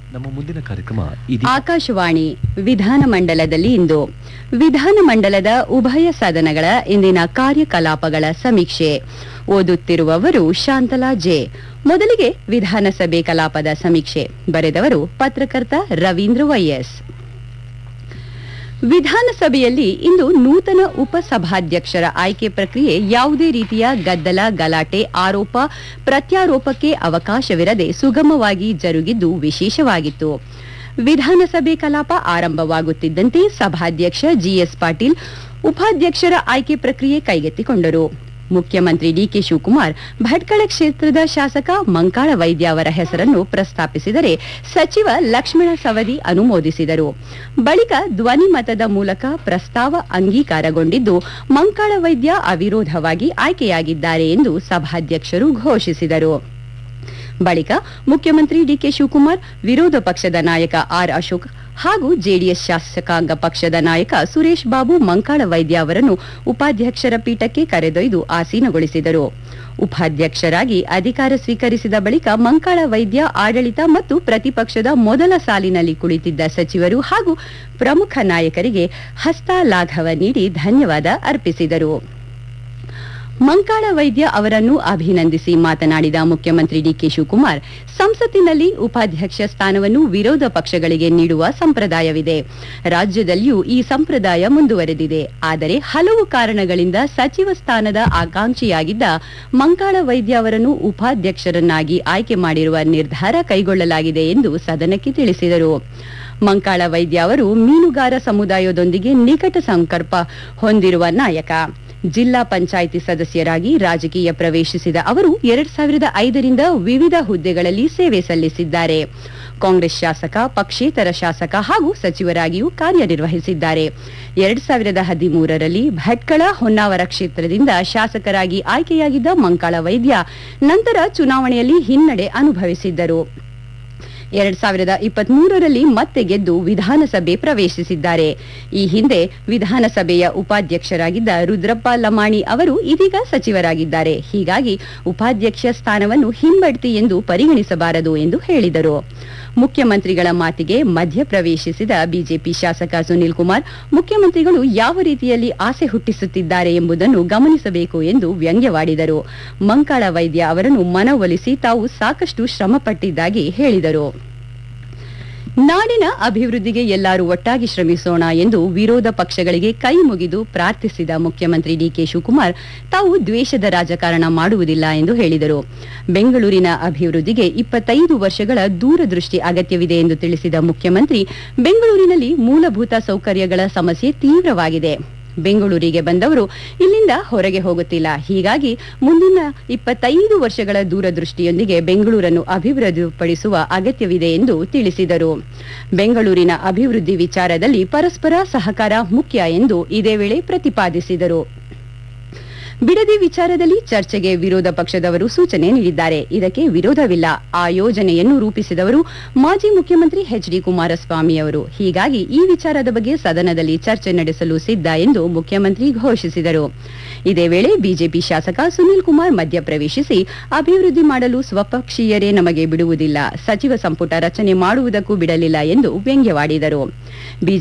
ನಮ್ಮ ಮುಂದಿನ ಕಾರ್ಯಕ್ರಮ ಇದೀಗ ಆಕಾಶವಾಣಿ ವಿಧಾನಮಂಡಲದಲ್ಲಿ ಇಂದು ವಿಧಾನಮಂಡಲದ ಉಭಯ ಸದನಗಳ ಇಂದಿನ ಕಾರ್ಯಕಲಾಪಗಳ ಸಮೀಕ್ಷೆ ಓದುತ್ತಿರುವವರು ಶಾಂತಲಾ ಜೆ ಮೊದಲಿಗೆ ವಿಧಾನಸಭೆ ಕಲಾಪದ ಸಮೀಕ್ಷೆ ಬರೆದವರು ಪತ್ರಕರ್ತ ರವೀಂದ್ರ ವೈಎಸ್ ವಿಧಾನಸಭೆಯಲ್ಲಿ ಇಂದು ನೂತನ ಉಪಸಭಾಧ್ಯಕ್ಷರ ಆಯ್ಕೆ ಪ್ರಕ್ರಿಯೆ ಯಾವುದೇ ರೀತಿಯ ಗದ್ದಲ ಗಲಾಟೆ ಆರೋಪ ಪ್ರತ್ಯಾರೋಪಕ್ಕೆ ಅವಕಾಶವಿರದೆ ಸುಗಮವಾಗಿ ಜರುಗಿದ್ದು ವಿಶೇಷವಾಗಿತ್ತು ವಿಧಾನಸಭೆ ಕಲಾಪ ಆರಂಭವಾಗುತ್ತಿದ್ದಂತೆ ಸಭಾಧ್ಯಕ್ಷ ಜಿಎಸ್ ಪಾಟೀಲ್ ಉಪಾಧ್ಯಕ್ಷರ ಆಯ್ಕೆ ಪ್ರಕ್ರಿಯೆ ಕೈಗೆತ್ತಿಕೊಂಡರು ಮುಖ್ಯಮಂತ್ರಿ ಡಿಕೆ ಶಿವಕುಮಾರ್ ಭಟ್ಕಳ ಕ್ಷೇತ್ರದ ಶಾಸಕ ಮಂಕಾಳ ವೈದ್ಯ ಅವರ ಹೆಸರನ್ನು ಪ್ರಸ್ತಾಪಿಸಿದರೆ ಸಚಿವ ಲಕ್ಷ್ಮಣ ಸವದಿ ಅನುಮೋದಿಸಿದರು ಬಳಿಕ ಧ್ವನಿ ಮತದ ಮೂಲಕ ಪ್ರಸ್ತಾವ ಅಂಗೀಕಾರಗೊಂಡಿದ್ದು ಮಂಕಾಳ ವೈದ್ಯ ಅವಿರೋಧವಾಗಿ ಆಯ್ಕೆಯಾಗಿದ್ದಾರೆ ಎಂದು ಸಭಾಧ್ಯಕ್ಷರು ಘೋಷಿಸಿದರು ಬಳಿಕ ಮುಖ್ಯಮಂತ್ರಿ ಡಿಕೆ ಶಿವಕುಮಾರ್ ವಿರೋಧ ಪಕ್ಷದ ನಾಯಕ ಆರ್ ಅಶೋಕ್ ಹಾಗೂ ಜೆಡಿಎಸ್ ಶಾಸಕಾಂಗ ಪಕ್ಷದ ನಾಯಕ ಸುರೇಶ್ ಬಾಬು ಮಂಕಾಳ ವೈದ್ಯ ಅವರನ್ನು ಉಪಾಧ್ಯಕ್ಷರ ಪೀಠಕ್ಕೆ ಕರೆದೊಯ್ದು ಆಸೀನಗೊಳಿಸಿದರು ಉಪಾಧ್ಯಕ್ಷರಾಗಿ ಅಧಿಕಾರ ಸ್ವೀಕರಿಸಿದ ಬಳಿಕ ಮಂಕಾಳ ವೈದ್ಯ ಆಡಳಿತ ಮತ್ತು ಪ್ರತಿಪಕ್ಷದ ಮೊದಲ ಸಾಲಿನಲ್ಲಿ ಕುಳಿತಿದ್ದ ಸಚಿವರು ಹಾಗೂ ಪ್ರಮುಖ ನಾಯಕರಿಗೆ ಹಸ್ತಾಲಾಘವ ನೀಡಿ ಧನ್ಯವಾದ ಅರ್ಪಿಸಿದರು ಮಂಕಾಳ ವೈದ್ಯ ಅವರನ್ನು ಅಭಿನಂದಿಸಿ ಮಾತನಾಡಿದ ಮುಖ್ಯಮಂತ್ರಿ ಡಿಕೆ ಶಿವಕುಮಾರ್ ಸಂಸತ್ತಿನಲ್ಲಿ ಉಪಾಧ್ಯಕ್ಷ ಸ್ಥಾನವನ್ನು ವಿರೋಧ ಪಕ್ಷಗಳಿಗೆ ನೀಡುವ ಸಂಪ್ರದಾಯವಿದೆ ರಾಜ್ಯದಲ್ಲಿಯೂ ಈ ಸಂಪ್ರದಾಯ ಮುಂದುವರೆದಿದೆ ಆದರೆ ಹಲವು ಕಾರಣಗಳಿಂದ ಸಚಿವ ಸ್ಥಾನದ ಆಕಾಂಕ್ಷಿಯಾಗಿದ್ದ ಮಂಕಾಳ ವೈದ್ಯ ಅವರನ್ನು ಉಪಾಧ್ಯಕ್ಷರನ್ನಾಗಿ ಆಯ್ಕೆ ಮಾಡಿರುವ ನಿರ್ಧಾರ ಕೈಗೊಳ್ಳಲಾಗಿದೆ ಎಂದು ಸದನಕ್ಕೆ ತಿಳಿಸಿದರು ಮಂಕಾಳ ವೈದ್ಯ ಅವರು ಮೀನುಗಾರ ಸಮುದಾಯದೊಂದಿಗೆ ನಿಕಟ ಸಂಪರ್ಕ ಹೊಂದಿರುವ ನಾಯಕ ಜಿಲ್ಲಾ ಪಂಚಾಯಿತಿ ಸದಸ್ಯರಾಗಿ ರಾಜಕೀಯ ಪ್ರವೇಶಿಸಿದ ಅವರು ಎರಡ್ ಸಾವಿರದ ಐದರಿಂದ ವಿವಿಧ ಹುದ್ದೆಗಳಲ್ಲಿ ಸೇವೆ ಸಲ್ಲಿಸಿದ್ದಾರೆ ಕಾಂಗ್ರೆಸ್ ಶಾಸಕ ಪಕ್ಷೇತರ ಶಾಸಕ ಹಾಗೂ ಸಚಿವರಾಗಿಯೂ ಕಾರ್ಯನಿರ್ವಹಿಸಿದ್ದಾರೆ ಎರಡ್ ಸಾವಿರದ ಹದಿಮೂರರಲ್ಲಿ ಭಟ್ಕಳ ಹೊನ್ನಾವರ ಕ್ಷೇತ್ರದಿಂದ ಶಾಸಕರಾಗಿ ಆಯ್ಕೆಯಾಗಿದ್ದ ಮಂಕಾಳ ವೈದ್ಯ ನಂತರ ಚುನಾವಣೆಯಲ್ಲಿ ಹಿನ್ನಡೆ ಅನುಭವಿಸಿದ್ದರು ಎರಡ್ ಸಾವಿರದ ಇಪ್ಪತ್ಮೂರರಲ್ಲಿ ಮತ್ತೆ ಗೆದ್ದು ವಿಧಾನಸಭೆ ಪ್ರವೇಶಿಸಿದ್ದಾರೆ ಈ ಹಿಂದೆ ವಿಧಾನಸಭೆಯ ಉಪಾಧ್ಯಕ್ಷರಾಗಿದ್ದ ರುದ್ರಪ್ಪ ಲಮಾಣಿ ಅವರು ಇದೀಗ ಸಚಿವರಾಗಿದ್ದಾರೆ ಹೀಗಾಗಿ ಉಪಾಧ್ಯಕ್ಷ ಸ್ಥಾನವನ್ನು ಹಿಂಬಡ್ತಿ ಎಂದು ಪರಿಗಣಿಸಬಾರದು ಎಂದು ಹೇಳಿದರು ಮುಖ್ಯಮಂತ್ರಿಗಳ ಮಾತಿಗೆ ಮಧ್ಯಪ್ರವೇಶಿಸಿದ ಬಿಜೆಪಿ ಶಾಸಕ ಸುನಿಲ್ ಕುಮಾರ್ ಮುಖ್ಯಮಂತ್ರಿಗಳು ಯಾವ ರೀತಿಯಲ್ಲಿ ಆಸೆ ಹುಟ್ಟಿಸುತ್ತಿದ್ದಾರೆ ಎಂಬುದನ್ನು ಗಮನಿಸಬೇಕು ಎಂದು ವ್ಯಂಗ್ಯವಾಡಿದರು ಮಂಕಾಳ ವೈದ್ಯ ಅವರನ್ನು ಮನವೊಲಿಸಿ ತಾವು ಸಾಕಷ್ಟು ಶ್ರಮಪಟ್ಟಿದ್ದಾಗಿ ಹೇಳಿದರು ನಾಡಿನ ಅಭಿವೃದ್ಧಿಗೆ ಎಲ್ಲರೂ ಒಟ್ಟಾಗಿ ಶ್ರಮಿಸೋಣ ಎಂದು ವಿರೋಧ ಪಕ್ಷಗಳಿಗೆ ಕೈ ಮುಗಿದು ಪ್ರಾರ್ಥಿಸಿದ ಮುಖ್ಯಮಂತ್ರಿ ಡಿಕೆ ಶಿವಕುಮಾರ್ ತಾವು ದ್ವೇಷದ ರಾಜಕಾರಣ ಮಾಡುವುದಿಲ್ಲ ಎಂದು ಹೇಳಿದರು ಬೆಂಗಳೂರಿನ ಅಭಿವೃದ್ಧಿಗೆ ಇಪ್ಪತ್ತೈದು ವರ್ಷಗಳ ದೂರದೃಷ್ಟಿ ಅಗತ್ಯವಿದೆ ಎಂದು ತಿಳಿಸಿದ ಮುಖ್ಯಮಂತ್ರಿ ಬೆಂಗಳೂರಿನಲ್ಲಿ ಮೂಲಭೂತ ಸೌಕರ್ಯಗಳ ಸಮಸ್ಯೆ ತೀವ್ರವಾಗಿದೆ ಬೆಂಗಳೂರಿಗೆ ಬಂದವರು ಇಲ್ಲಿಂದ ಹೊರಗೆ ಹೋಗುತ್ತಿಲ್ಲ ಹೀಗಾಗಿ ಮುಂದಿನ ಇಪ್ಪತ್ತೈದು ವರ್ಷಗಳ ದೂರದೃಷ್ಟಿಯೊಂದಿಗೆ ಬೆಂಗಳೂರನ್ನು ಅಭಿವೃದ್ಧಿಪಡಿಸುವ ಅಗತ್ಯವಿದೆ ಎಂದು ತಿಳಿಸಿದರು ಬೆಂಗಳೂರಿನ ಅಭಿವೃದ್ಧಿ ವಿಚಾರದಲ್ಲಿ ಪರಸ್ಪರ ಸಹಕಾರ ಮುಖ್ಯ ಎಂದು ಇದೇ ವೇಳೆ ಪ್ರತಿಪಾದಿಸಿದರು ಬಿಡದಿ ವಿಚಾರದಲ್ಲಿ ಚರ್ಚೆಗೆ ವಿರೋಧ ಪಕ್ಷದವರು ಸೂಚನೆ ನೀಡಿದ್ದಾರೆ ಇದಕ್ಕೆ ವಿರೋಧವಿಲ್ಲ ಆ ಯೋಜನೆಯನ್ನು ರೂಪಿಸಿದವರು ಮಾಜಿ ಮುಖ್ಯಮಂತ್ರಿ ಎಚ್ ಡಿ ಕುಮಾರಸ್ವಾಮಿ ಅವರು ಹೀಗಾಗಿ ಈ ವಿಚಾರದ ಬಗ್ಗೆ ಸದನದಲ್ಲಿ ಚರ್ಚೆ ನಡೆಸಲು ಸಿದ್ಧ ಎಂದು ಮುಖ್ಯಮಂತ್ರಿ ಘೋಷಿಸಿದರು ಇದೇ ವೇಳೆ ಬಿಜೆಪಿ ಶಾಸಕ ಸುನೀಲ್ ಕುಮಾರ್ ಮಧ್ಯಪ್ರವೇಶಿಸಿ ಅಭಿವೃದ್ಧಿ ಮಾಡಲು ಸ್ವಪಕ್ಷೀಯರೇ ನಮಗೆ ಬಿಡುವುದಿಲ್ಲ ಸಚಿವ ಸಂಪುಟ ರಚನೆ ಮಾಡುವುದಕ್ಕೂ ಬಿಡಲಿಲ್ಲ ಎಂದು ವ್ಯಂಗ್ಯವಾಡಿದರು